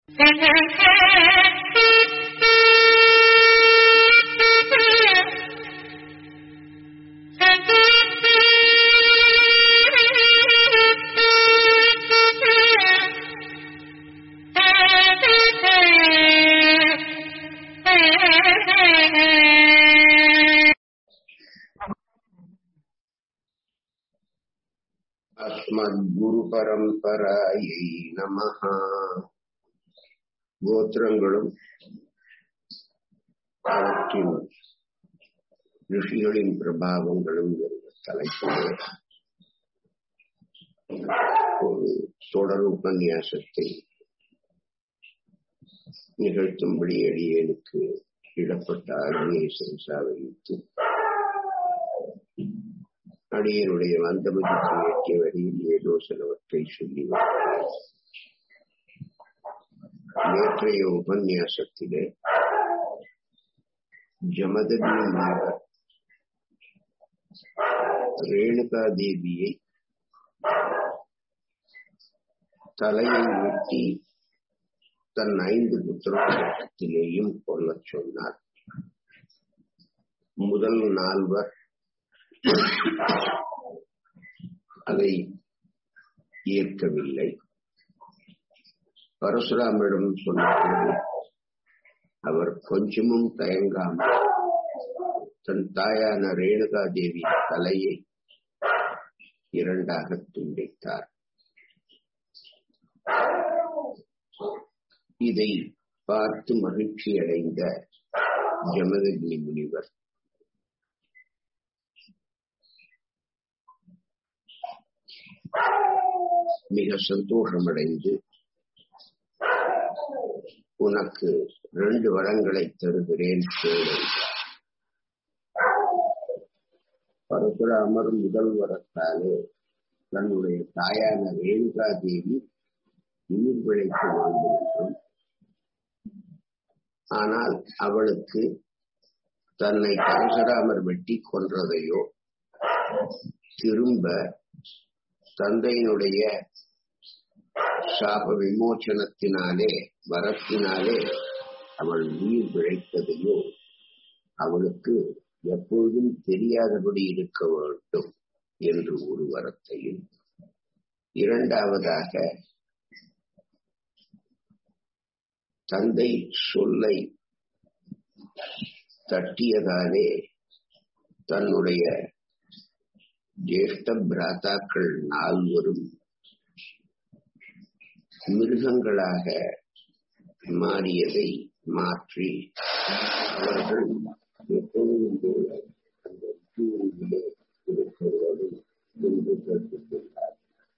அஸ்மத்குருபரம்பராயை நமஹ கோத்திரங்களும் அவற்றின் ரிஷிகளின் பிரபாவங்களும் என்ற தலைப்பிலே ஒரு தொடர் உபன்யாசத்தை நிகழ்த்தும்படி அடியேனுக்கு இடப்பட்ட ஆர்மியை சென்சாவகித்து அடியனுடைய வந்தமதிக்கு ஏற்றிய வரியில் ஏதோ சிலவற்றை சொல்லி நேற்றைய உபன்யாசத்திலே ஜமதவி மாதர் ரேணுகா தேவியை தலையை வெட்டி தன் ஐந்து புத்திரத்திலேயும் கொல்லச் சொன்னார் முதல் நால்வர் அதை ஏற்கவில்லை பரசுராமிடம் சொன்னபோது அவர் கொஞ்சமும் தயங்காமல் தன் தாயான ரேணுகா தேவி தலையை இரண்டாக துண்டித்தார் இதை பார்த்து மகிழ்ச்சி அடைந்த ஜமதக்னி முனிவர் மிக சந்தோஷமடைந்து உனக்கு ரெண்டு வரங்களை தருகிறேன் பரசுராமர் முதல் வரத்தாலே தன்னுடைய தாயான ரேணுகா தேவி உயிர் பிழைக்க வேண்டும் என்றும் ஆனால் அவளுக்கு தன்னை பரசுராமர் வெட்டி கொன்றதையோ திரும்ப தந்தையினுடைய சாப விமோச்சனத்தினாலே வரத்தினாலே அவள் உயிர் பிழைத்ததையோ அவளுக்கு எப்பொழுதும் தெரியாதபடி இருக்க வேண்டும் என்று ஒரு வரத்தையும் இரண்டாவதாக தந்தை சொல்லை தட்டியதாலே தன்னுடைய ஜேஷ்ட பிராத்தாக்கள் நால்வரும் மிருகங்களாக மாறியதை மாற்றி அவர்கள் எப்பொழுதும் போல அந்த தூரிலே இருக்கிறோடு என்று கேட்டுக்கொண்டார்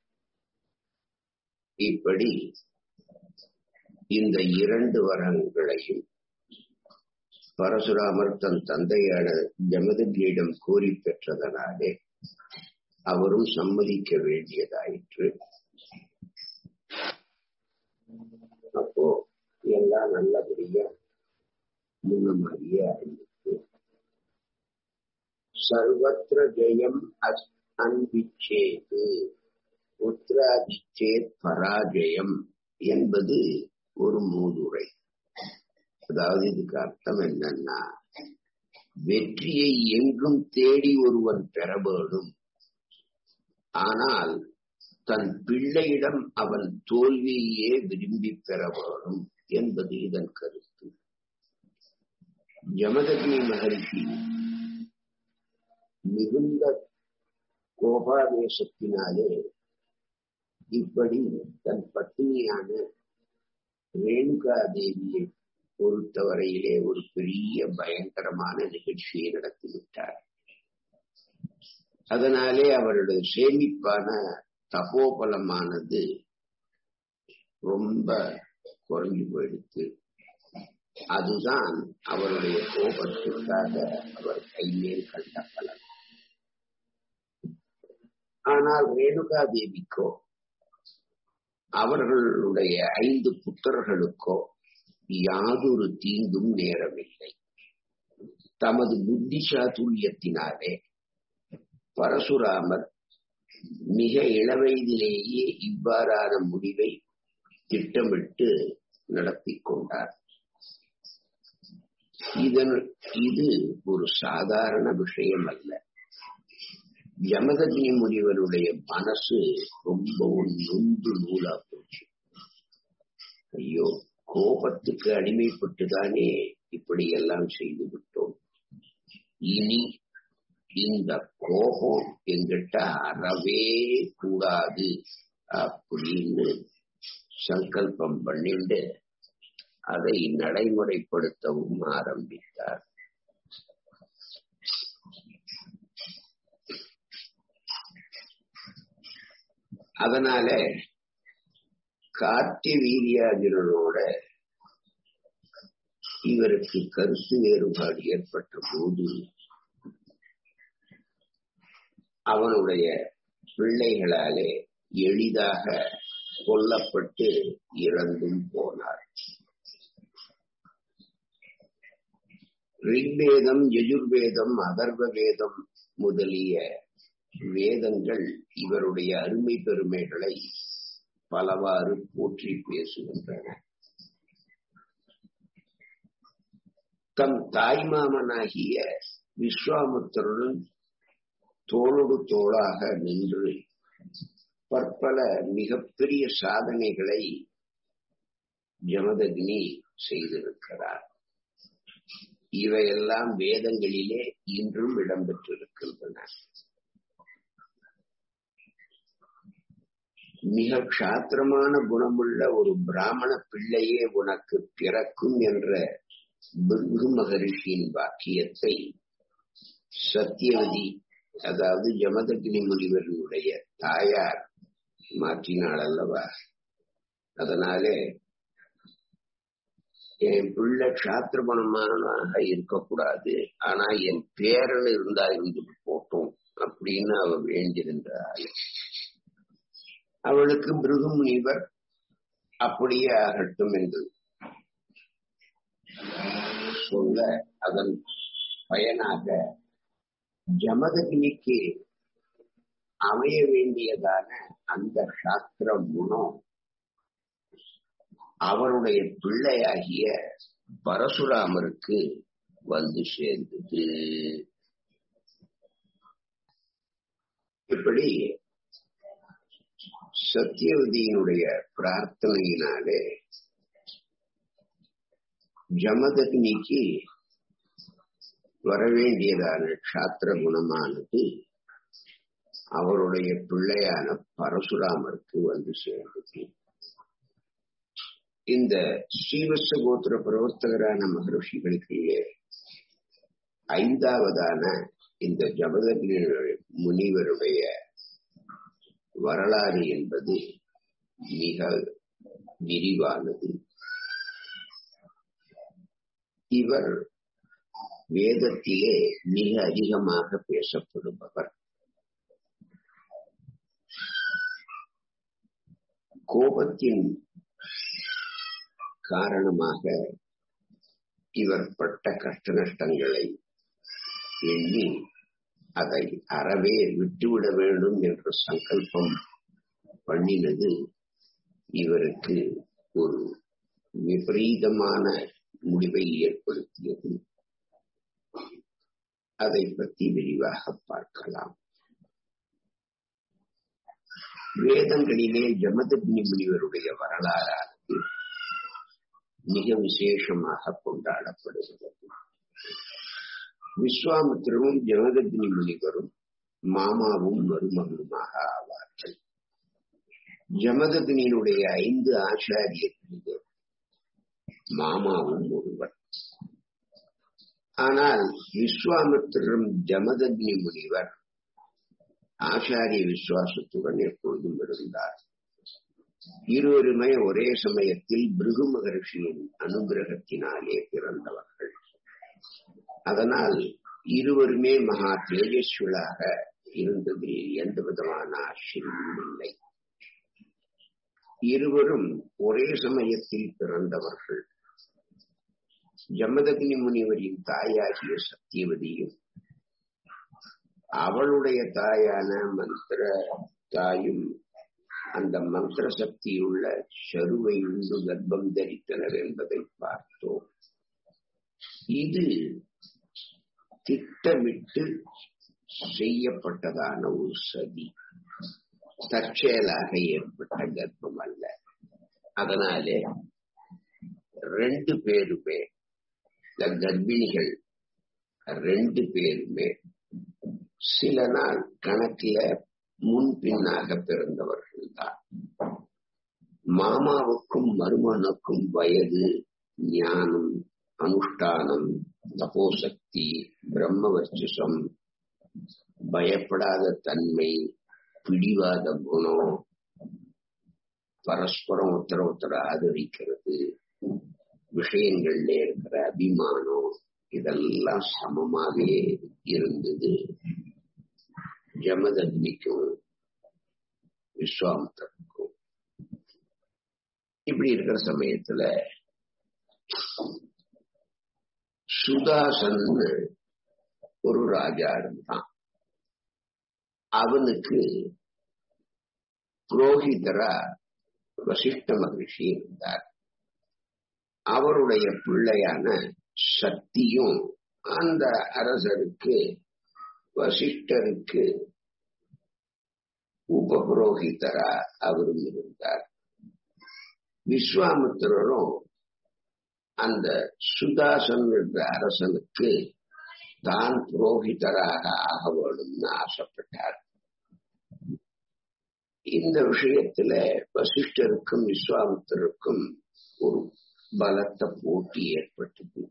இப்படி இந்த இரண்டு வரங்களையும் பரசுராமர் தன் தந்தையான ஜமதகியிடம் கோரி பெற்றதனாலே அவரும் சம்மதிக்க வேண்டியதாயிற்று அப்போ எல்லாம் நல்லபடியா முன்ன மாதிரியே ஆயிடுச்சு சர்வத்திர ஜெயம் அன்பிச்சேது உத்ராதிச்சேத் பராஜயம் என்பது ஒரு மூதுரை அதாவது இதுக்கு அர்த்தம் என்னன்னா வெற்றியை எங்கும் தேடி ஒருவன் பெற வேண்டும் ஆனால் தன் பிள்ளையிடம் அவன் தோல்வியையே விரும்பி பெற வேணும் என்பது இதன் கருத்து யமதக்னி மகர்ஷி மிகுந்த கோபாவேசத்தினாலே இப்படி தன் பத்தினியான ரேணுகா தேவியை பொறுத்தவரையிலே ஒரு பெரிய பயங்கரமான நிகழ்ச்சியை நடத்திவிட்டார் அதனாலே அவருடைய சேமிப்பான தபோபலமானது ரொம்ப குறைஞ்சு போயிடுச்சு அதுதான் அவருடைய கோபத்திற்காக அவர் கைமேல் கண்ட பலன் ஆனால் ரேணுகா தேவிக்கோ அவர்களுடைய ஐந்து புத்தர்களுக்கோ யாதொரு தீங்கும் நேரவில்லை தமது புத்தி சாதுரியத்தினாலே பரசுராமர் மிக இளவயதிலேயே இவ்வாறான முடிவை திட்டமிட்டு நடத்தி கொண்டார் இதன் இது ஒரு சாதாரண விஷயம் அல்ல யமதக்னி முனிவருடைய மனசு ரொம்பவும் நொந்து நூலா போச்சு ஐயோ கோபத்துக்கு அடிமைப்பட்டுதானே இப்படி எல்லாம் செய்து விட்டோம் இனி இந்த கோபம் எங்கிட்ட அறவே கூடாது அப்படின்னு சங்கல்பம் பண்ணிட்டு அதை நடைமுறைப்படுத்தவும் ஆரம்பித்தார் அதனால கார்த்தி வீரியாஜனோட இவருக்கு கருத்து வேறுபாடு ஏற்பட்ட போது அவனுடைய பிள்ளைகளாலே எளிதாக கொல்லப்பட்டு இறந்தும் போனார் ரிக்வேதம் யஜுர்வேதம் அதர்வ வேதம் முதலிய வேதங்கள் இவருடைய அருமை பெருமைகளை பலவாறு போற்றி பேசுகின்றன தம் தாய்மாமனாகிய விஸ்வாமுத்தருடன் தோளோடு தோளாக நின்று பற்பல மிகப்பெரிய சாதனைகளை ஜமதக்னி செய்திருக்கிறார் இவையெல்லாம் வேதங்களிலே இன்றும் இடம்பெற்றிருக்கின்றன மிக க்ஷாத்திரமான குணமுள்ள ஒரு பிராமண பிள்ளையே உனக்கு பிறக்கும் என்ற பிருகு மகரிஷியின் வாக்கியத்தை சத்தியவதி அதாவது ஜமதக்னி முனிவர்களுடைய தாயார் மாற்றினாள் அல்லவா அதனாலே என் பிள்ளை க்ஷாத்திர குணமானாக இருக்கக்கூடாது ஆனா என் பேரன் இருந்தா இருந்துட்டு போட்டோம் அப்படின்னு அவ வேண்டியிருந்தாள் அவளுக்கு பிருகு முனிவர் அப்படியே ஆகட்டும் என்று சொல்ல அதன் பயனாக ஜமதக்னிக்கு அமைய வேண்டியதான அந்த சாஸ்திர குணம் அவருடைய பிள்ளையாகிய பரசுராமருக்கு வந்து சேர்ந்தது இப்படி சத்தியவதியினுடைய பிரார்த்தனையினாலே ஜமதக்னிக்கு வரவேண்டியதான க்ஷாத்திர குணமானது அவருடைய பிள்ளையான பரசுராமருக்கு வந்து சேர்ந்தது இந்த ஸ்ரீவத்ச கோத்திர பிரவர்த்தகரான மகர்ஷிகளுக்கு ஐந்தாவதான இந்த ஜபதக்னி முனிவருடைய வரலாறு என்பது மிக விரிவானது இவர் வேதத்திலே மிக அதிகமாக பேசப்படுபவர் கோபத்தின் காரணமாக இவர் பட்ட கஷ்ட நஷ்டங்களை எண்ணி அதை அறவே விட்டுவிட வேண்டும் என்ற சங்கல்பம் பண்ணினது இவருக்கு ஒரு விபரீதமான முடிவை ஏற்படுத்தியது அதை பற்றி விரிவாக பார்க்கலாம் வேதங்களிலே ஜமதக்னி முனிவருடைய வரலாறானது மிக விசேஷமாக கொண்டாடப்படுகிறது விஸ்வாமித்திரமும் ஜமதக்னி முனிவரும் மாமாவும் மருமகனுமாக ஆவார்கள் ஜமதக்னியினுடைய ஐந்து ஆச்சாரியர்களிலே மாமாவும் ஒருவர் ஆனால் விஸ்வாமித்திரம் ஜமதக்னி முனிவர் ஆச்சாரிய விசுவாசத்துடன் எப்பொழுதும் இருந்தார் இருவருமே ஒரே சமயத்தில் பிருகு மகர்ஷியின் அனுகிரகத்தினாலே பிறந்தவர்கள் அதனால் இருவருமே மகா தேஜஸ்வலாக இருந்ததில் எந்த விதமான ஆச்சரியமும் இல்லை இருவரும் ஒரே சமயத்தில் பிறந்தவர்கள் ஜமதக்னி முனிவரின் தாயாகிய சத்தியவதியும் அவளுடைய தாயான மந்திர தாயும் அந்த மந்திர சக்தியுள்ள சருவை உண்டு கர்ப்பம் தரித்தனர் என்பதை பார்த்தோம் இது திட்டமிட்டு செய்யப்பட்டதான ஒரு சதி தற்செயலாக ஏற்பட்ட கர்ப்பம் அல்ல அதனாலே ரெண்டு பேருமே இந்த கர்ப்பிணிகள் ரெண்டு பேருமே சில நாள் கணக்கில முன்பின்னாக பிறந்தவர்கள் தான் மாமாவுக்கும் மருமனுக்கும் வயது ஞானம் அனுஷ்டானம் தபோசக்தி பிரம்மவர்ச்சசம் பயப்படாத தன்மை பிடிவாத குணம் பரஸ்பரம் ஒருத்தர ஒருத்தர ஆதரிக்கிறது விஷயங்கள்ல இருக்கிற அபிமானம் இதெல்லாம் சமமாகவே இருந்தது ஜமதக்னிக்கும் விஸ்வாமித்தருக்கும் இப்படி இருக்கிற சமயத்துல சுதாசன் ஒரு ராஜா இருந்தான் அவனுக்கு புரோகிதரா வசிஷ்ட மகிழ்ச்சி இருந்தார் அவருடைய பிள்ளையான சக்தியும் அந்த அரசருக்கு வசிஷ்டருக்கு உபபுரோகிதரா அவரும் இருந்தார் விஸ்வாமித்திரரும் அந்த சுதாசன் என்ற அரசனுக்கு தான் புரோகிதராக ஆக வேணும்னு ஆசைப்பட்டார் இந்த விஷயத்துல வசிஷ்டருக்கும் விஸ்வாமித்தருக்கும் ஒரு பலத்த போட்டி ஏற்பட்டது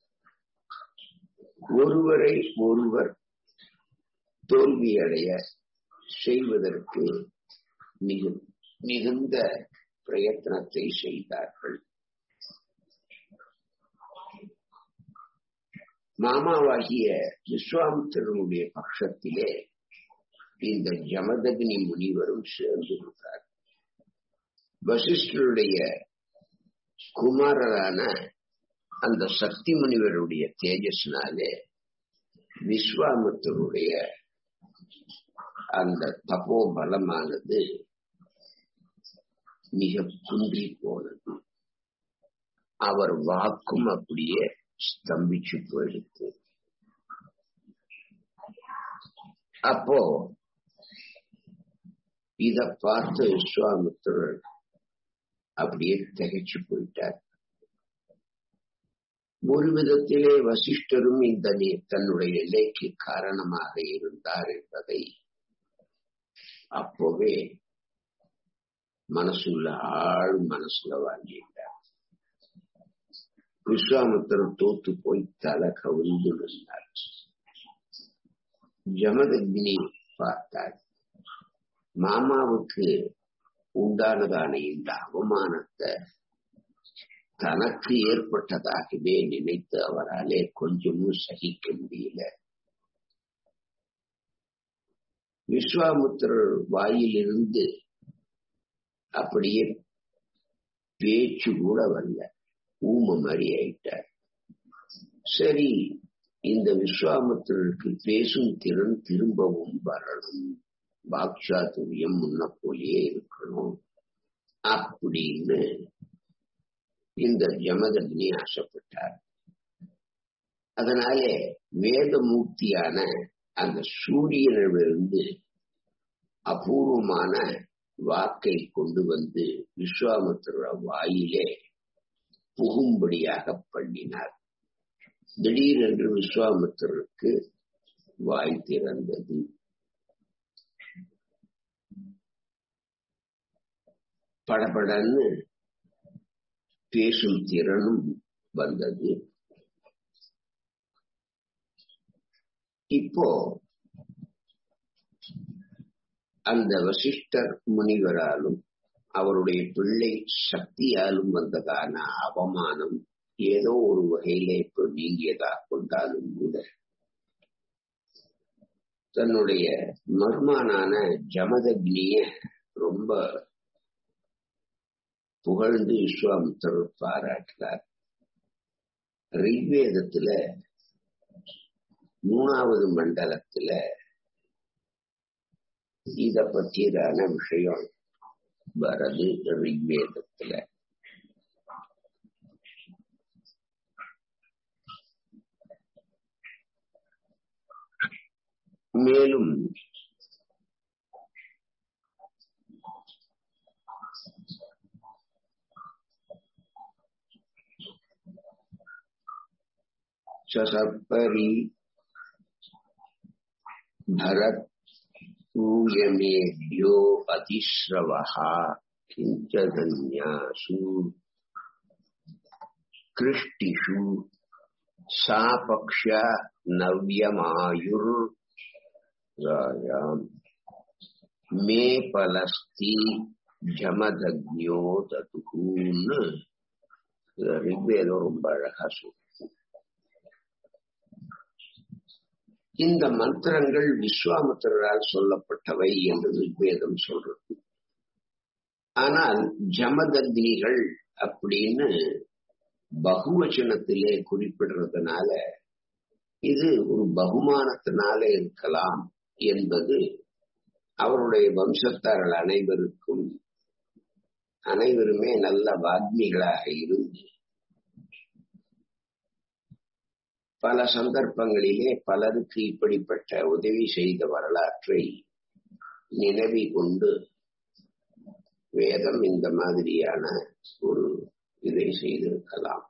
ஒருவரை ஒருவர் தோல்வியடைய செய்வதற்கு மிகு மிகுந்த பிரயத்தனத்தை செய்தார்கள் மாமாவாகிய விஸ்வாமித்திரனுடைய பட்சத்திலே இந்த ஜமதகினி முனிவரும் சேர்ந்து விட்டார் வசிஷ்டருடைய குமாரரான அந்த சக்தி முனிவருடைய தேஜஸ்னாலே விஸ்வாமித்தருடைய அந்த தபோ பலமானது மிக குன்றி போனது அவர் வாக்கும் அப்படியே ஸ்தம்பிச்சு போயிடுத்து அப்போ இத பார்த்த விஸ்வாமித்திரர் அப்படியே திகைச்சு போயிட்டார் ஒரு விதத்திலே வசிஷ்டரும் இந்த தன்னுடைய நிலைக்கு காரணமாக இருந்தார் என்பதை அப்போவே மனசுள்ள ஆள் மனசுல வாங்கிட்டார் விஸ்வாமித்திரர் தோத்து போய் தலை கவிழ்ந்து நின்றார் ஜமதக்னி பார்த்தார் மாமாவுக்கு உண்டானதான இந்த அவமானத்தை தனக்கு ஏற்பட்டதாகவே நினைத்து அவராலே கொஞ்சமும் சகிக்க முடியல விஸ்வாமுத்திரர் வாயிலிருந்து அப்படியே பேச்சு கூட வரல ஊம மாதிரி ஆயிட்டார் சரி இந்த விஸ்வாமித்திரருக்கு பேசும் திறன் திரும்பவும் வரணும் பாக்ஷாத்துரியம் முன்ன போலயே இருக்கணும் அப்படின்னு இந்த ஜமதக்னி ஆசைப்பட்டார் அதனாலே வேதமூர்த்தியான அந்த சூரியனிலிருந்து அபூர்வமான வாக்கை கொண்டு வந்து விஸ்வாமித்திர வாயிலே புகும்படியாக பண்ணினார் திடீரென்று விஸ்வாமித்திரருக்கு வாய் திறந்தது படபடன்னு பேசும் திறனும் வந்தது இப்போ அந்த வசிஷ்டர் முனிவராலும் அவருடைய பிள்ளை சக்தியாலும் வந்ததான அவமானம் ஏதோ ஒரு வகையில இப்போ நீங்கியதா கொண்டாலும் கூட தன்னுடைய மர்மானான ஜமதக்னிய ரொம்ப புகழ்ந்து விஸ்வாமித்தர் பாராட்டினார் ரிக்வேதத்துல மூணாவது மண்டலத்துல இத பற்றியதான விஷயம் வரது ரிக்வேதத்துல மேலும் சசப்பரி भरत् पूयमेभ्यो अतिश्रवः किञ्च धन्यासु कृष्टिषु सा पक्ष नव्यमायुर्गायाम् मे पलस्ति ஜமதக்ஞோ ததுன்னு ரிக்வேதம் ரொம்ப அழகா சொல்லும் இந்த மந்திரங்கள் விஸ்வாமித்திரரால் சொல்லப்பட்டவை என்று ரிக்வேதம் சொல்றது ஆனால் ஜமதக்னிகள் அப்படின்னு பகுவச்சனத்திலே குறிப்பிடுறதுனால இது ஒரு பகுமானத்தினால இருக்கலாம் என்பது அவருடைய வம்சத்தார்கள் அனைவருக்கும் அனைவருமே நல்ல வாக்மிகளாக இருந்து பல சந்தர்ப்பங்களிலே பலருக்கு இப்படிப்பட்ட உதவி செய்த வரலாற்றை நினைவி கொண்டு வேதம் இந்த மாதிரியான ஒரு இதை செய்திருக்கலாம்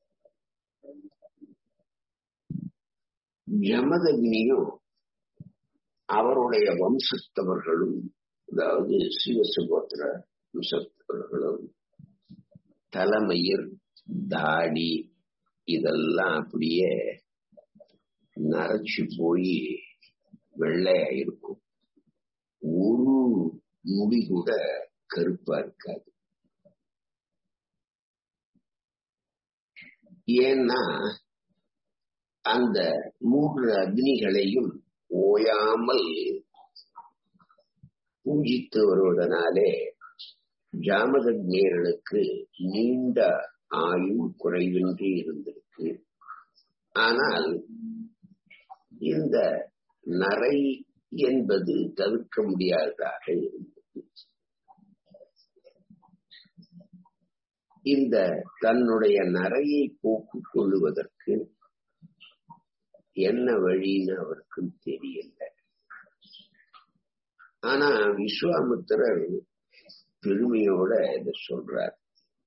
யமதக்னியும் அவருடைய வம்சத்தவர்களும் அதாவது சிவசுகோத்திர வம்சத்தவர்களும் தலைமையில் தாடி இதெல்லாம் அப்படியே நரைச்சு போய் வெள்ளையா இருக்கும் ஒரு முடி கூட கருப்பா இருக்காது ஏன்னா அந்த மூன்று அக்னிகளையும் ஓயாமல் பூஜித்து வருவதனாலே ஜாமதக்னியர்களுக்கு நீண்ட ஆயுள் குறைவின்றி இருந்திருக்கு ஆனால் இந்த நரை என்பது தவிர்க்க முடியாததாக இருந்தது இந்த தன்னுடைய நரையை போக்கிக் கொள்ளுவதற்கு என்ன வழின்னு அவருக்கும் தெரியல ஆனா விஸ்வாமித்திரர் பெருமையோட இதை சொல்றார்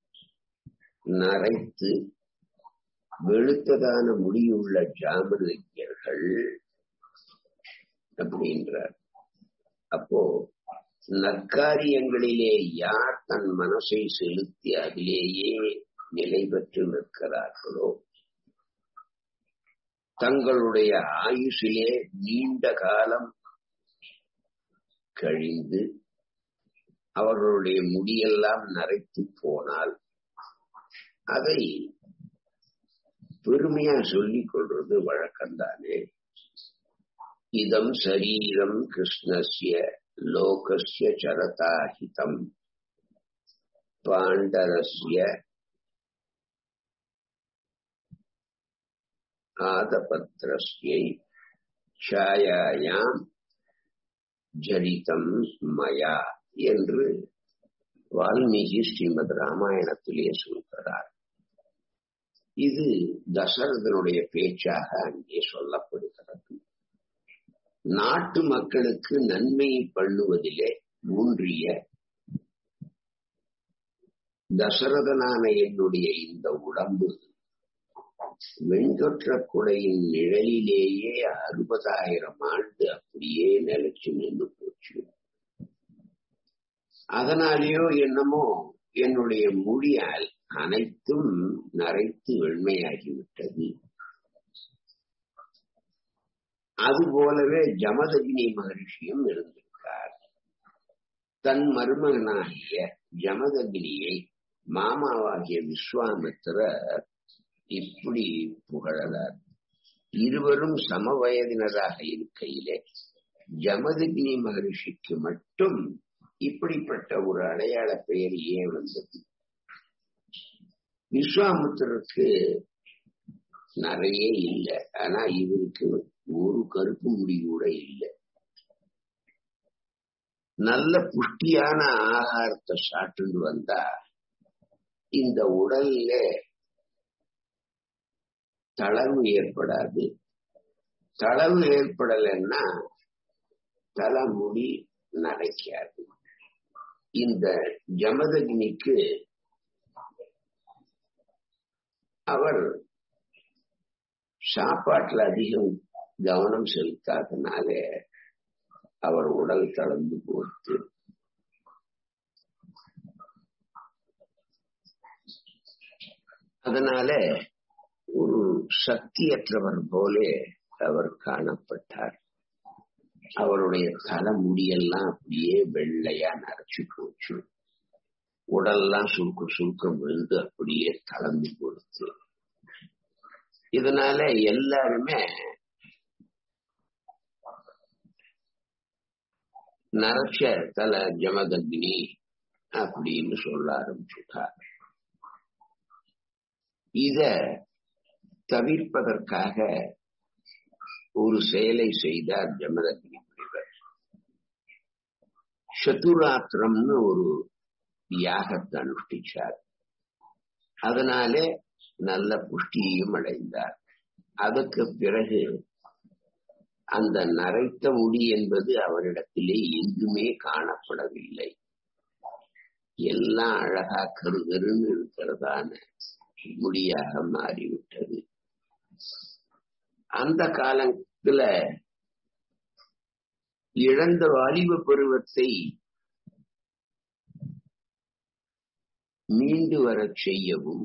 நரைத்து வெளுத்ததான முடியுள்ள ஜாமதஜர்கள் அப்படின்றார் அப்போ நற்காரியங்களிலே யார் தன் மனசை செலுத்தி அதிலேயே நிலை பெற்று நிற்கிறார்களோ தங்களுடைய ஆயுஷிலே நீண்ட காலம் கழிந்து அவர்களுடைய முடியெல்லாம் நரைத்து போனால் அதை பெருமையா சொல்லிக் கொள்றது வழக்கம்தானே இதம் சரீரம் கிருஷ்ணஸ்ய லோகஸ்ய சரதாஹிதம் பாண்டரஸ்ய ஆதபத்ரஸ்யை ಛಾಯಾಯಾம் ஜரிதம் மயா என்று வால்மீகி ஸ்ரீமத் ராமாயணத்திலே சொல்கிறார் இது தசரதனுடைய பேச்சாக அங்கே சொல்லப்படுகிறது நாட்டு மக்களுக்கு நன்மை பண்ணுவதிலே ஊன்றிய தசரதனான என்னுடைய இந்த உடம்பு வெண்கொற்ற குடையின் நிழலிலேயே அறுபதாயிரம் ஆண்டு அப்படியே நிலைச்சு நின்று போச்சு அதனாலேயோ என்னமோ என்னுடைய மொழியால் அனைத்தும் நரைத்து வெண்மையாகிவிட்டது அதுபோலவே ஜமதகினி மகரிஷியும் இருந்திருக்கார் தன் மருமகனாகிய ஜமதகினியை மாமாவாகிய விஸ்வாமித்திரர் இப்படி புகழலார் இருவரும் சம வயதினராக இருக்கையிலே ஜமதகினி மகரிஷிக்கு மட்டும் இப்படிப்பட்ட ஒரு அடையாள பெயர் ஏன் வந்தது விஸ்வாமித்திரருக்கு நிறைய இல்லை ஆனா இவருக்கு ஒரு கருப்பு முடி கூட இல்லை நல்ல புஷ்டியான ஆகாரத்தை சாப்பிட்டு வந்தா இந்த உடல்ல தளர்வு ஏற்படாது தளர்வு ஏற்படலைன்னா தலைமுடி நரைக்காது இந்த ஜமதகினிக்கு அவர் சாப்பாட்டுல அதிகம் கவனம் செலுத்தாதனால அவர் உடல் தளர்ந்து போச்சு அதனால ஒரு சக்தியற்றவர் போலே அவர் காணப்பட்டார் அவருடைய தலைமுடியெல்லாம் அப்படியே வெள்ளையா நரைச்சு போச்சு உடல்லாம் சுருக்க சுருக்கம் விழுந்து அப்படியே தளர்ந்து போடுச்சு இதனால எல்லாருமே நரச்ச தல ஜமதக்னி அப்படின்னு சொல்ல ஆரம்பிச்சுட்டார் இத தவிர்ப்பதற்காக ஒரு செயலை செய்தார் ஜமதக்னி முனிவர் சதுராத்திரம்னு ஒரு யாகத்தை அனுஷ்டிச்சார் அதனாலே நல்ல புஷ்டியையும் அடைந்தார் அதுக்கு பிறகு அந்த நரைத்த முடி என்பது அவரிடத்திலே எங்குமே காணப்படவில்லை எல்லாம் அழகா கருகருன்னு இருக்கிறதான முடியாக மாறிவிட்டது அந்த காலத்துல இழந்த வாலிப பருவத்தை மீண்டு வரச் செய்யவும்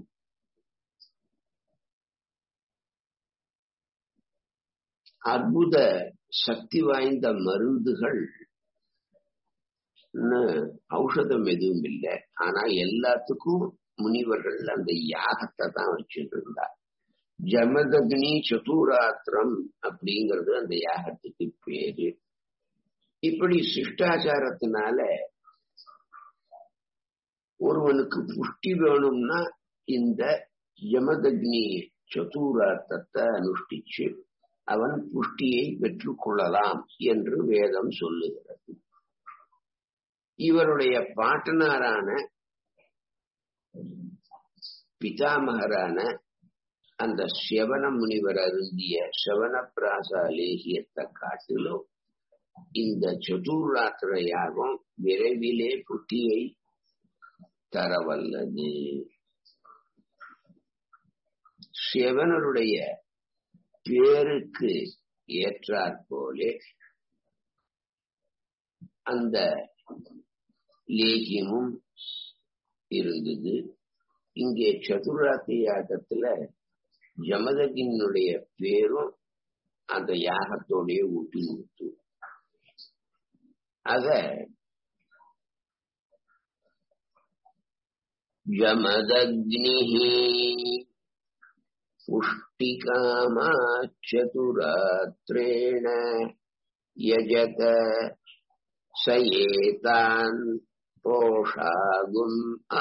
அற்புத சக்தி வாய்ந்த மருந்துகள் ஔஷதம் எதுவும் இல்லை ஆனா எல்லாத்துக்கும் முனிவர்கள் அந்த யாகத்தை தான் வச்சுட்டு இருந்தார் ஜமதக்னி சதுராத்திரம் அப்படிங்கிறது அந்த யாகத்துக்கு பேரு இப்படி சிஷ்டாச்சாரத்தினால ஒருவனுக்கு புஷ்டி வேணும்னா இந்த யமதக்னி சதுரார்த்தத்தை அனுஷ்டிச்சு அவன் புஷ்டியை பெற்றுக் கொள்ளலாம் என்று வேதம் சொல்லுகிறது இவருடைய பாட்டனாரான பிதாமகரான அந்த செவன முனிவர் அருந்திய செவனப்பிராச லேகியத்தை காட்டிலும் இந்த சதுராத்திர யாகம் விரைவிலே புட்டியை தரவல்லது சிவனருடைய பேருக்கு ஏற்றாற் போலே அந்த லேகியமும் இருந்தது இங்கே சதுராத்தி யாகத்துல ஜமதகினுடைய பேரும் அந்த யாகத்தோடைய ஊட்டி ஊட்டு அத जमदग्निः पुष्टिकामाचतुरात्रेण यजत स एतान् पोषागुम्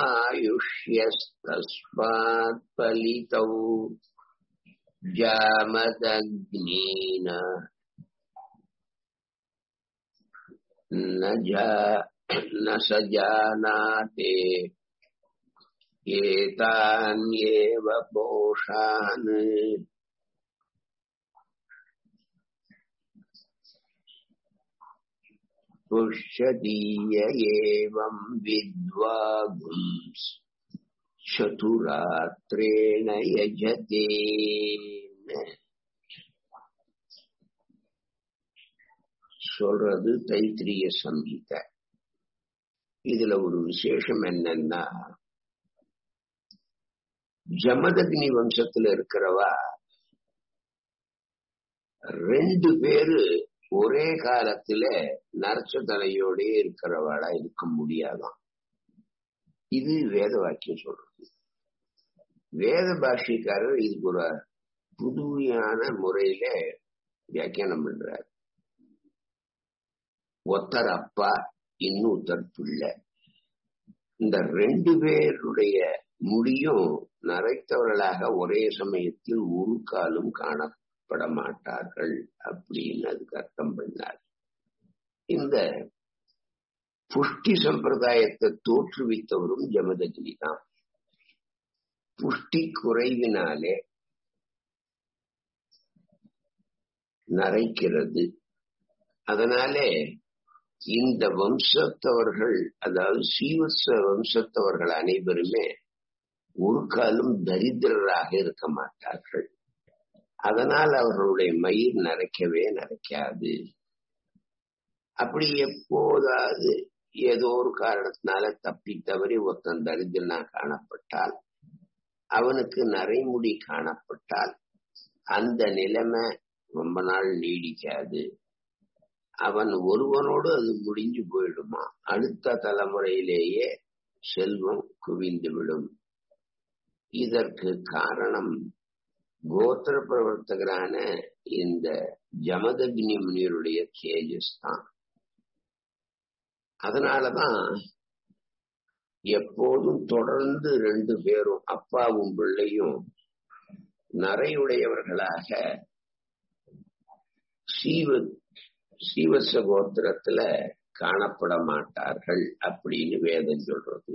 आयुष्यस्तस्मात् फलितौ जामदग्नीन न जा न स जानाते एतान्येव पोषान् पुष्यदीय एवम् विद्वागुंस् चतुरात्रेण यजते சொல்றது தைத்திரிய சம்ஹித இதுல ஒரு விசேஷம் என்னன்னா ஜமதக்னி வம்சத்துல இருக்கிறவா ரெண்டு பேரு ஒரே காலத்துல நரச்ச தலையோட இருக்கிறவாளா இருக்க முடியாதாம் இது வேத வாக்கியம் சொல்றது வேத பாஷிக்காரர் இதுக்கு ஒரு புதுமையான முறையில வியாக்கியானம் பண்றார் ஒத்தர் அப்பா இன்னொருத்தர் பிள்ளை இந்த ரெண்டு பேருடைய முடியும் நரைத்தவர்களாக ஒரே சமயத்தில் ஒரு காலும் காணப்பட மாட்டார்கள் அப்படின்னு அதுக்கு அர்த்தம் பண்ணார் இந்த புஷ்டி சம்பிரதாயத்தை தோற்றுவித்தவரும் ஜமதகிரி தான் புஷ்டி குறைவினாலே நரைக்கிறது அதனாலே இந்த வம்சத்தவர்கள் அதாவது சீவச வம்சத்தவர்கள் அனைவருமே ஒரு காலம் தரித்திரராக இருக்க மாட்டார்கள் அதனால் அவர்களுடைய மயிர் நரைக்கவே நரைக்காது அப்படி எப்போதாவது ஏதோ ஒரு காரணத்தினால தப்பி தவறி ஒருத்தன் தரித்திரனா காணப்பட்டால் அவனுக்கு நரைமுடி காணப்பட்டால் அந்த நிலைமை ரொம்ப நாள் நீடிக்காது அவன் ஒருவனோடு அது முடிஞ்சு போயிடுமா அடுத்த தலைமுறையிலேயே செல்வம் குவிந்து விடும் இதற்கு காரணம் கோத்திர பிரவர்த்தகரான இந்த ஜமதக்னி முனிவருடைய தேஜஸ் தான் அதனாலதான் எப்போதும் தொடர்ந்து ரெண்டு பேரும் அப்பாவும் பிள்ளையும் நரையுடையவர்களாக சீவ சீவச கோத்திரத்துல காணப்பட மாட்டார்கள் அப்படின்னு வேதம் சொல்றது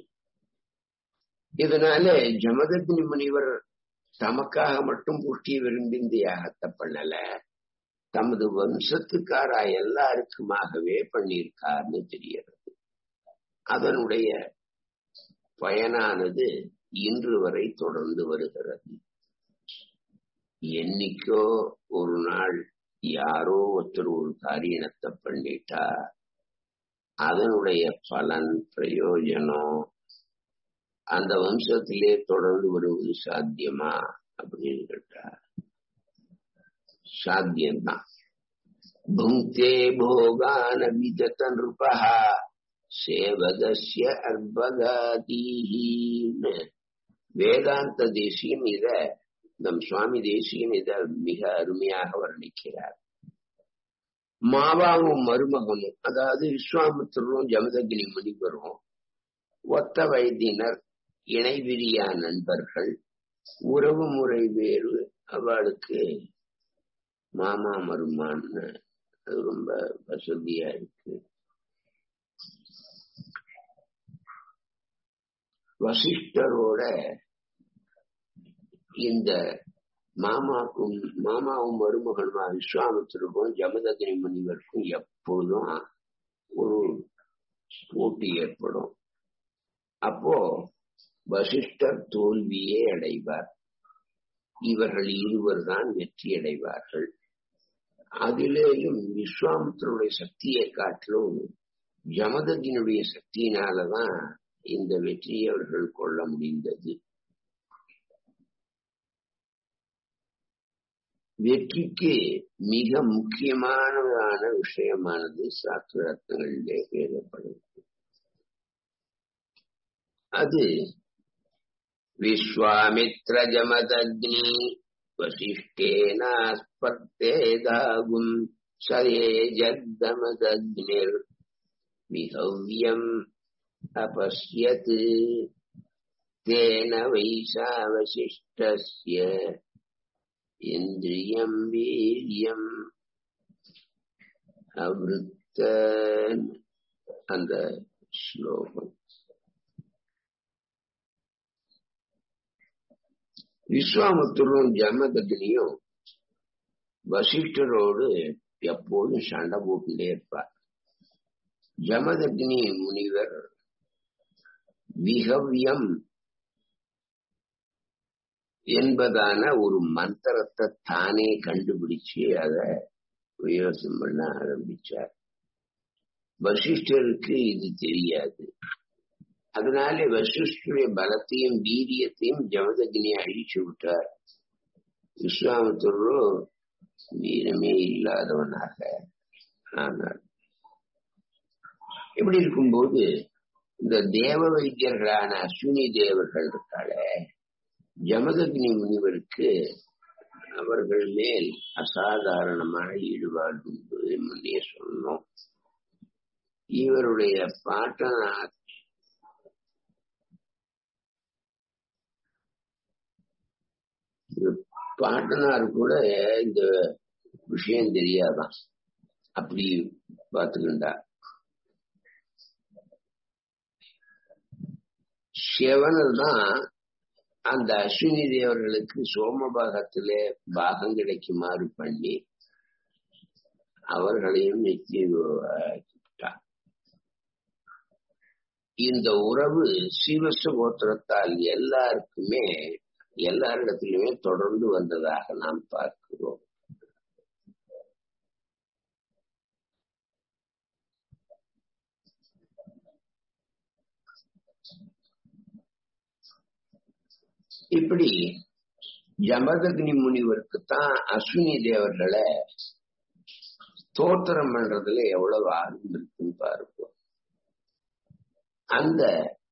இதனால ஜமதக்னி முனிவர் தமக்காக மட்டும் புஷ்டியை விரும்பி இந்த யாகத்தை பண்ணல தமது வம்சத்துக்காரா எல்லாருக்குமாகவே பண்ணியிருக்காருன்னு தெரியறது அதனுடைய பயனானது இன்று வரை தொடர்ந்து வருகிறது என்னைக்கோ ஒரு நாள் யாரோ ஒருத்தர் ஒரு காரியத்தை பண்ணிட்டா அதனுடைய பலன் பிரயோஜனம் அந்த வம்சத்திலே தொடர்ந்து வருவது சாத்தியமா அப்படின்னு கேட்டா சாத்தியம்தான் புங்கே போகான விதத்த நிருபா சேவகசிய அர்பகாதீன்னு வேதாந்த தேசியம் இத நம் சுவாமி தேசியம் இத மிக அருமையாக வர்ணிக்கிறார் மாவாவும் மருமகனும் அதாவது விஸ்வாமித்திரரும் ஜமதகினி முனிவரும் ஒத்த வயதினர் இணைவிரியா நண்பர்கள் உறவு முறை வேறு அவளுக்கு மாமா மருமான்னு அது ரொம்ப வசதியா இருக்கு வசிஷ்டரோட இந்த மாமாக்கும் மாமாவும் மருமகனுமா விஸ்வாமித்திரருக்கும் ஜமதகினி முனிவருக்கும் எப்பொழுதும் ஒரு போட்டி ஏற்படும் அப்போ வசிஷ்டர் தோல்வியே அடைவார் இவர்கள் இருவர் தான் வெற்றி அடைவார்கள் அதிலேயும் விஸ்வாமித்தருடைய சக்தியை காட்டிலும் ஜமதகினுடைய சக்தியினாலதான் இந்த வெற்றியை அவர்கள் கொள்ள முடிந்தது வெற்றிக்கு மிக முக்கியமானதான விஷயமானது சாஸ்திரத்திலே பேசப்படுகிறது அது விஸ்வாமித்ர ஜமதக்னி வசிஷ்டேனாஸ்பர்த்தேதாகும் சயே ஜத்தமதக்னிர் விஹவ்யம் अपश्यत् तेन वैसा वसिष्ठस्य इन्द्रियम् वीर्यम् अवृत्त அந்த ஸ்லோகம் விஸ்வாமுத்தரும் ஜன்மதக்னியும் வசிஷ்டரோடு எப்போதும் சண்டை போட்டுட்டே இருப்பார் ஜமதக்னி முனிவர் விகவ்யம் என்பதான ஒரு மந்திரத்தை தானே கண்டுபிடிச்சு அத உபயோகம் பண்ண ஆரம்பிச்சார் வசிஷ்டருக்கு இது தெரியாது அதனால வசிஷ்டருடைய பலத்தையும் வீரியத்தையும் ஜமதக்னி அழிச்சு விட்டார் விஸ்வாமித்தரோ வீரமே இல்லாதவனாக ஆனார் இப்படி இருக்கும்போது இந்த தேவ வைத்தியர்களான அஸ்வினி தேவர்கள் இருக்காளே ஜமதக்னி முனிவருக்கு அவர்கள் மேல் அசாதாரணமான ஈடுபாடு உண்டு முன்னே சொன்னோம் இவருடைய பாட்டனார் பாட்டனார் கூட இந்த விஷயம் தெரியாதான் அப்படி பார்த்துக்கிண்டா சிவனல் தான் அந்த அஸ்வினி தேவர்களுக்கு சோமபாகத்திலே பாகம் கிடைக்குமாறு பண்ணி அவர்களையும் நிச்சயிட்டார் இந்த உறவு சீவச கோத்திரத்தால் எல்லாருக்குமே எல்லாரிடத்திலுமே தொடர்ந்து வந்ததாக நாம் பார்க்கிறோம் இப்படி ஜமதக்னி முனிவருக்கு தான் அஸ்வினி தேவர்களை தோத்திரம் பண்றதுல எவ்வளவு ஆர்வம் இருக்குன்னு பாருங்க அந்த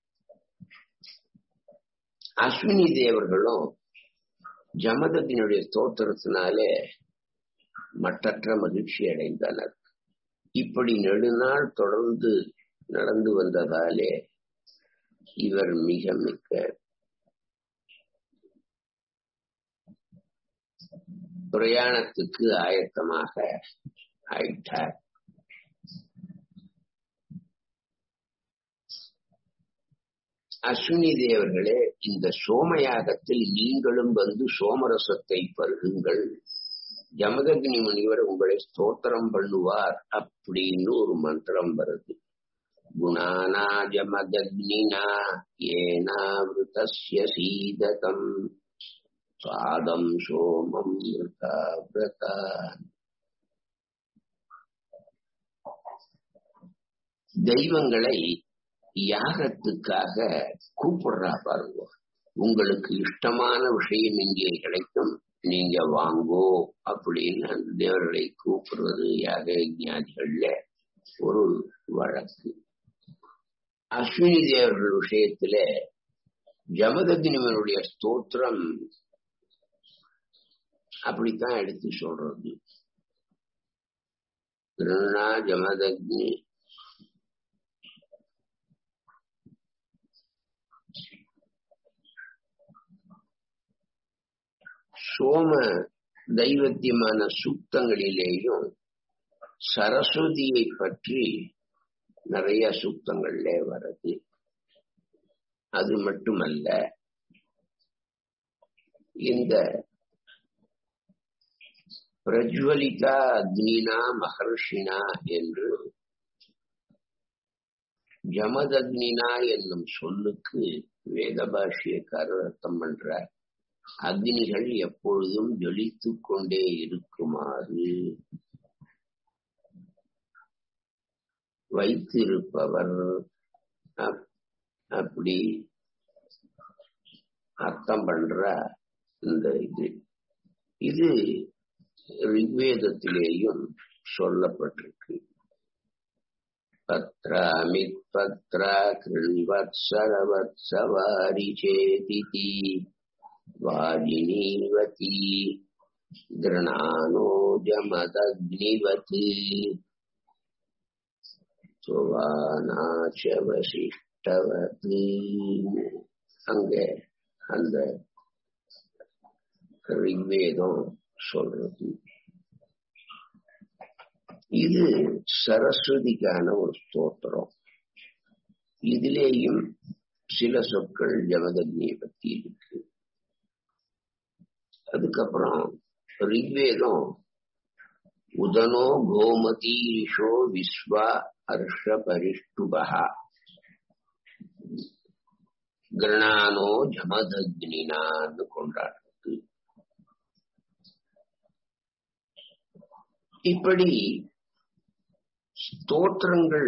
அஸ்வினி தேவர்களும் ஜமதத்தினுடைய தோத்திரத்தினாலே மற்றற்ற மகிழ்ச்சி அடைந்தனர் இப்படி நெடுநாள் தொடர்ந்து நடந்து வந்ததாலே இவர் மிக மிக்க பிரயாணத்துக்கு ஆயத்தமாக ஆயிட்டார் அஸ்வினி தேவர்களே இந்த சோமயாகத்தில் நீங்களும் வந்து சோமரசத்தை பருகுங்கள் ஜமதக்னி முனிவர் உங்களை ஸ்தோத்திரம் பண்ணுவார் அப்படின்னு ஒரு மந்திரம் வருது குணானா ஜமதக்னினா ஏனாவிருதஸ்ய சீதகம் சாதம் சோமம் விரதா விரதா தெய்வங்களை யாகத்துக்காக கூப்பிடுறா பாருங்க உங்களுக்கு இஷ்டமான விஷயம் இங்கே கிடைக்கும் நீங்க வாங்கோ அப்படின்னு அந்த தேவர்களை கூப்பிடுவது யாக ஞானிகள்ல ஒரு வழக்கு அஸ்வினி தேவர்கள் விஷயத்துல ஜமதக்னிவனுடைய ஸ்தோத்திரம் அப்படித்தான் எடுத்து சொல்றது திருநா ஜமதக்னி சோம தெய்வத்தியமான சூக்தங்களிலேயும் சரஸ்வதியை பற்றி நிறைய சூக்தங்கள்ல வருது அது மட்டுமல்ல இந்த பிரஜ்வலிதா அக்னினா மகர்ஷினா என்று ஜமதக்னினா என்னும் சொல்லுக்கு வேத பாஷ்யக்காரர் அர்த்தம் பண்றார் அக்னிகள் எப்பொழுதும் ஜொலித்து கொண்டே இருக்குமாறு வைத்திருப்பவர் அப்படி அர்த்தம் பண்ற இந்த இது இது ரிக்வேதத்திலேயும் சொல்லப்பட்டிருக்கு பத்ராமித் பத்ரா கிருண்வத்சரவத்சவாரி சேதிதி வாஜினீவதி திருணானோ ஜமதக்னிவத் சுவானாச்சவசிஷ்டவத் அங்க அந்த ரிக்வேதம் சொல்றது இது சரஸ்வதிக்கான ஒரு ஸ்தோத்திரம் இதுலேயும் சில சொற்கள் ஜமதக்னியை பத்தி இருக்கு அதுக்கப்புறம் ரிக்வேதம் உதனோ கோமதீஷோ விஸ்வா ஹர்ஷ பரிஷ்டுபா கிரணானோ ஜமதக்னினான்னு கொண்டாடுறது இப்படி ஸ்தோத்திரங்கள்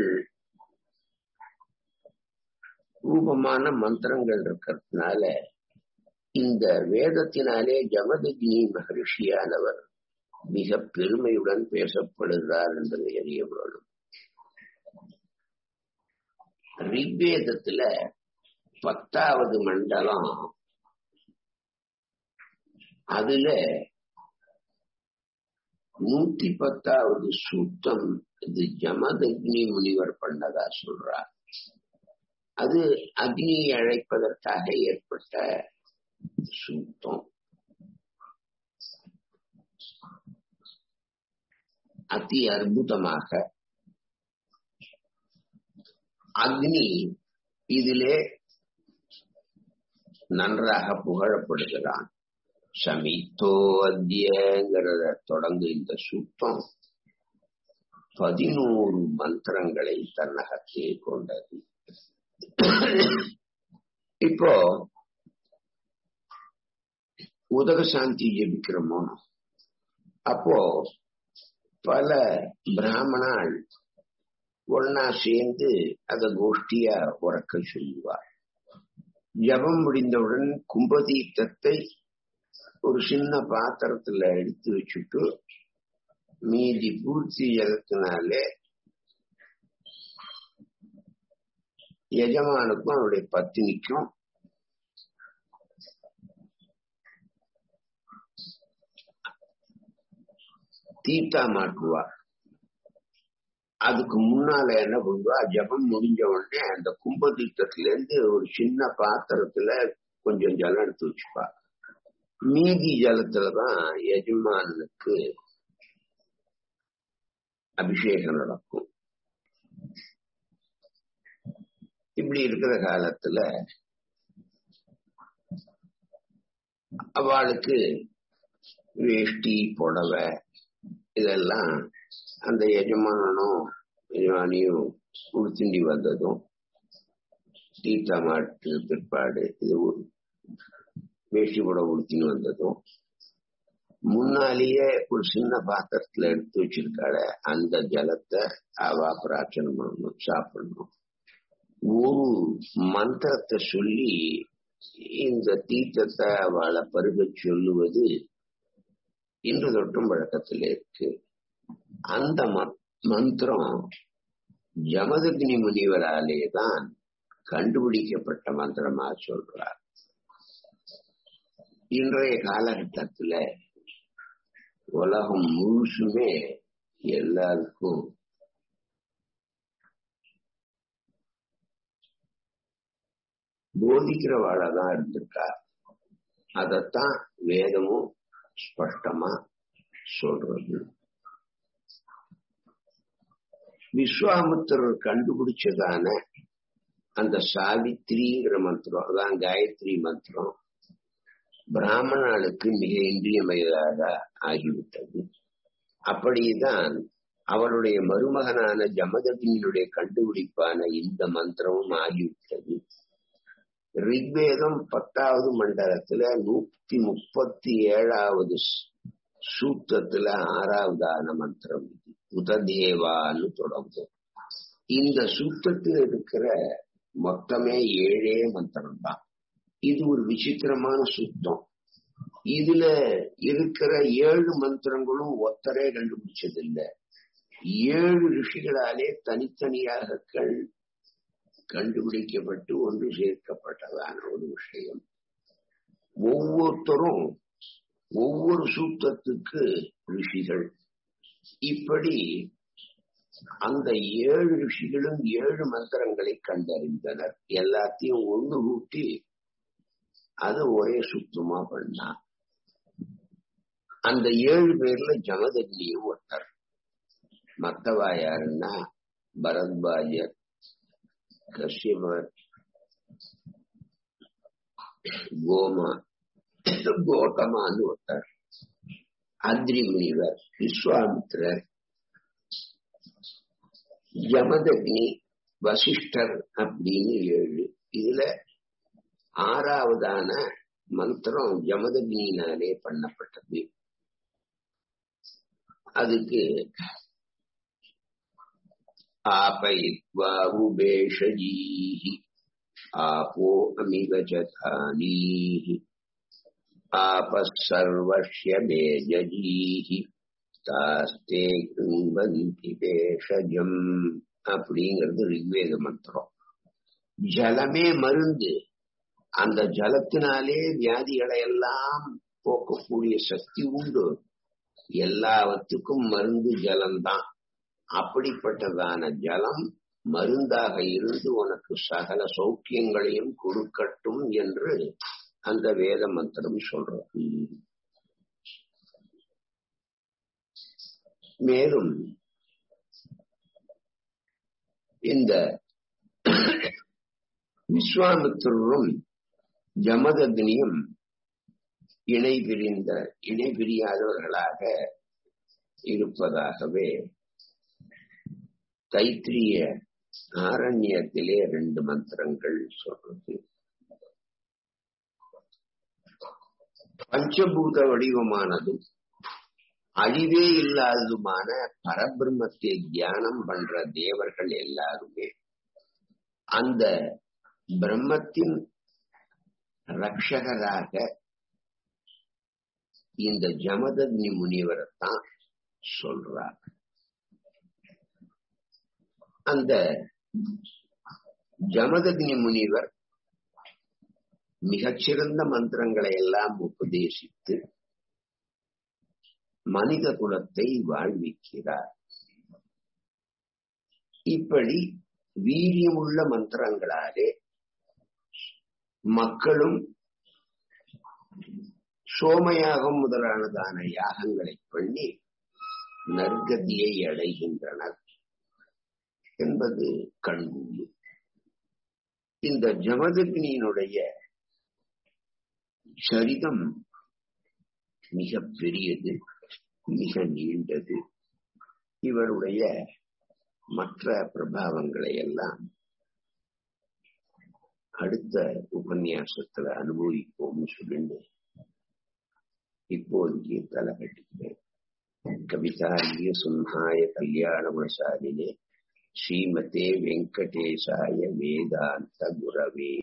ரூபமான மந்திரங்கள் இருக்கிறதுனால இந்த வேதத்தினாலே ஜமதக்னி மகரிஷியானவர் மிக பெருமையுடன் பேசப்படுகிறார் என்பதை அறிய வேண்டும் ரிக்வேதத்துல பத்தாவது மண்டலம் அதுல நூத்தி பத்தாவது சூத்தம் இது ஜமதக்னி முனிவர் பண்ணதா சொல்றார் அது அக்னியை அழைப்பதற்காக ஏற்பட்ட சூத்தம் அதி அற்புதமாக அக்னி இதிலே நன்றாக புகழப்படுகிறான் சமித்தோ அத்தியங்கிறத தொடங்கு இந்த சுத்தம் பதினோரு மந்திரங்களை தன்னகத்தே கொண்டது இப்போ உதக சாந்தி ஜெபிக்கிறோமோ அப்போ பல பிராமணால் ஒன்னா சேர்ந்து அத கோஷ்டியா உறக்க சொல்லுவார் ஜபம் முடிந்தவுடன் கும்பதீர்த்தத்தை ஒரு சின்ன பாத்திரத்துல எடுத்து வச்சுட்டு மீதி பூர்த்தி ஜலத்தினாலே எஜமானுக்கும் அவருடைய பத்தினிக்கும் தீட்டா மாட்டுவார் அதுக்கு முன்னால என்ன பண்ணுவா ஜபம் முடிஞ்ச உடனே அந்த கும்ப தீர்த்தத்துல இருந்து ஒரு சின்ன பாத்திரத்துல கொஞ்சம் ஜலம் எடுத்து வச்சுப்பா மீதி ஜலத்துலதான் எஜமானுக்கு அபிஷேகம் நடக்கும் இப்படி இருக்கிற காலத்துல அவளுக்கு வேஷ்டி புடவை இதெல்லாம் அந்த எஜமானனும் எஜமானியும் உடுத்திண்டி வந்ததும் தீர்த்தா மாட்டு பிற்பாடு இது ஒரு வேஷ்டி புடவை உடுத்தின்னு வந்ததும் முன்னாலேயே ஒரு சின்ன பாத்திரத்துல எடுத்து வச்சிருக்காள அந்த ஜலத்தை அவா பிரார்த்தனை பண்ணணும் சாப்பிடணும் ஒரு மந்திரத்தை சொல்லி இந்த தீர்த்தத்தை அவளை பருக சொல்லுவது இன்று தொட்டும் வழக்கத்தில் இருக்கு அந்த மந்திரம் ஜமதக்னி முனிவராலே தான் கண்டுபிடிக்கப்பட்ட மந்திரமா சொல்றார் இன்றைய காலகட்டத்துல உலகம் முழுசுமே எல்லாருக்கும் போதிக்கிறவாழதான் இருந்திருக்கா அதத்தான் வேதமும் ஸ்பஷ்டமா சொல்றது விஸ்வாமித்திரர் கண்டுபிடிச்சதான அந்த சாவித்திரிங்கிற மந்திரம் அதான் காயத்ரி மந்திரம் பிராமணனுக்கு மிக இன்றியமையதாக ஆகிவிட்டது அப்படிதான் அவருடைய மருமகனான ஜமதகினுடைய கண்டுபிடிப்பான இந்த மந்திரமும் ஆகிவிட்டது ரிக்வேதம் பத்தாவது மண்டலத்துல நூத்தி முப்பத்தி ஏழாவது சூத்திரத்துல ஆறாவதான மந்திரம் இது உததேவான்னு தொடங்கும் இந்த சூத்திரத்தில் இருக்கிற மொத்தமே ஏழே மந்திரம் தான் இது ஒரு விசித்திரமான சுத்தம் இதுல இருக்கிற ஏழு மந்திரங்களும் ஒத்தரே கண்டுபிடிச்சதில்லை ஏழு ரிஷிகளாலே தனித்தனியாக கண் கண்டுபிடிக்கப்பட்டு ஒன்று சேர்க்கப்பட்டதான ஒரு விஷயம் ஒவ்வொருத்தரும் ஒவ்வொரு சூத்திரத்துக்கு ரிஷிகள் இப்படி அந்த ஏழு ரிஷிகளும் ஏழு மந்திரங்களை கண்டறிந்தனர் எல்லாத்தையும் ஒன்று கூட்டி அது ஒரே சுத்தமா பண்ணா அந்த ஏழு பேர்ல ஜமதக்னியும் ஒருத்தர் மத்தவா யாருன்னா பரத்வாஜர் கஷ்யபர் கோமா கோட்டமான்னு ஒருத்தர் அத்ரி முனிவர் விஸ்வாமித்திரர் யமதக்னி வசிஷ்டர் அப்படின்னு ஏழு இதுல ஆறாவதான மந்திரம் யமதக்னினாலே பண்ணப்பட்டது அதுக்கு आपयित्वा उबेशजीः आपो अमिगचथानीः आपः सर्वस्य मेजजीः தாஸ்தே கிரும்பந்தி பேஷஜம் அப்படிங்கிறது ரிக்வேத மந்திரம் ஜலமே மருந்து அந்த ஜலத்தினாலே வியாதிகளை எல்லாம் போக்கக்கூடிய சக்தி உண்டு எல்லாவற்றுக்கும் மருந்து ஜலம்தான் அப்படிப்பட்டதான ஜலம் மருந்தாக இருந்து உனக்கு சகல சௌக்கியங்களையும் கொடுக்கட்டும் என்று அந்த வேத மந்திரம் சொல்றது மேலும் இந்த விஸ்வாமித்திரரும் ஜமதக்னியும் இணை பிரிந்த இணை பிரியாதவர்களாக இருப்பதாகவே தைத்திரிய ஆரண்யத்திலே ரெண்டு மந்திரங்கள் சொல்றது பஞ்சபூத வடிவமானதும் அழிவே இல்லாததுமான பரபிரம்மத்தை தியானம் பண்ற தேவர்கள் எல்லாருமே அந்த பிரம்மத்தின் ரட்சகராக இந்த ஜமதக்னி முனிவரைத்தான் சொல்றார் அந்த ஜமதக்னி முனிவர் மிகச்சிறந்த மந்திரங்களை எல்லாம் உபதேசித்து மனித குலத்தை வாழ்விக்கிறார் இப்படி வீரியமுள்ள மந்திரங்களாலே மக்களும் சோமயாகம் முதலானதான யாகங்களை பண்ணி நற்கதியை அடைகின்றனர் என்பது கண்கூடு இந்த ஜமதக்னியினுடைய சரிதம் மிக பெரியது மிக நீண்டது இவருடைய மற்ற பிரபாவங்களை எல்லாம் அடுத்த உபன்யாசத்துல அனுபவிப்போம்னு சொல்லிட்டு இப்போதைக்கு தலை கட்டிக்கிறேன் கவிதாரிய சுன்ஹாய கல்யாண குணசாலினே ஸ்ரீமதே வெங்கடேசாய வேதாந்த குரவே